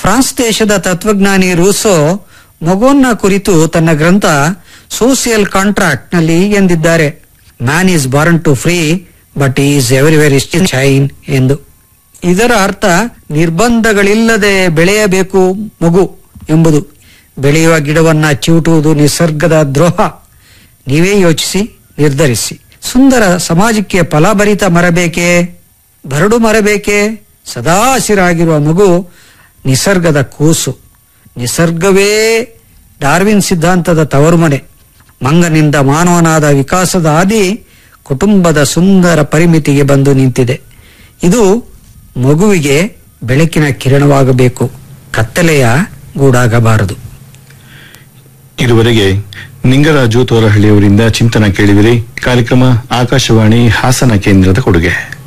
France ದೇಶದ ತತ್ವಜ್ಞಾನಿ Rousseau ಮಗುವನ್ನ ಕುರಿತು ತನ್ನ ಗ್ರಂಥ ಸೋಸಿಯಲ್ ಕಾಂಟ್ರಾಕ್ಟ್ ನಲ್ಲಿ ಎಂದಿದ್ದಾರೆ man is born to free but is everywhere is chain ಎಂದು ಇದರ ಅರ್ಥ ನಿರ್ಬಂಧಗಳಿಲ್ಲದೆ ಬೆಳೆಯಬೇಕು ಮಗು ಎಂಬುದು ಬೆಳೆಯುವ ಗಿಡವನ್ನ ಚಿವುಟುವುದು ನಿಸರ್ಗದ ದ್ರೋಹ ನೀವೇ ಯೋಚಿಸಿ ನಿರ್ಧರಿಸಿ ಸುಂದರ ಸಮಾಜಕ್ಕೆ ಫಲಭರಿತ ಮರ ಬೇಕೇ ಬರಡು ಮರ ಬೇಕೇ ಸದಾ ಹಸಿರಾಗಿರುವ ಮಗು ನಿಸರ್ಗದ ಕೂಸು ನಿಸರ್ಗವೇ ಡಾರ್ವಿನ್ ಸಿದ್ಧಾಂತದ ತವರುಮನೆ ಮಂಗನಿಂದ ಮಾನವನಾದ ವಿಕಾಸದ ಹಾದಿ ಕುಟುಂಬದ ಸುಂದರ ಪರಿಮಿತಿಗೆ ಬಂದು ನಿಂತಿದೆ ಇದು ಮಗುವಿಗೆ ಬೆಳಕಿನ ಕಿರಣವಾಗಬೇಕು ಕತ್ತಲೆಯ ಗೂಡಾಗಬಾರದು ಇದುವರೆಗೆ ನಿಂಗರಾಜು ತೋರಹಳ್ಳಿಯವರಿಂದ ಚಿಂತನ ಕೇಳಿದಿರಿ ಕಾರ್ಯಕ್ರಮ ಆಕಾಶವಾಣಿ ಹಾಸನ ಕೇಂದ್ರದ ಕೊಡುಗೆ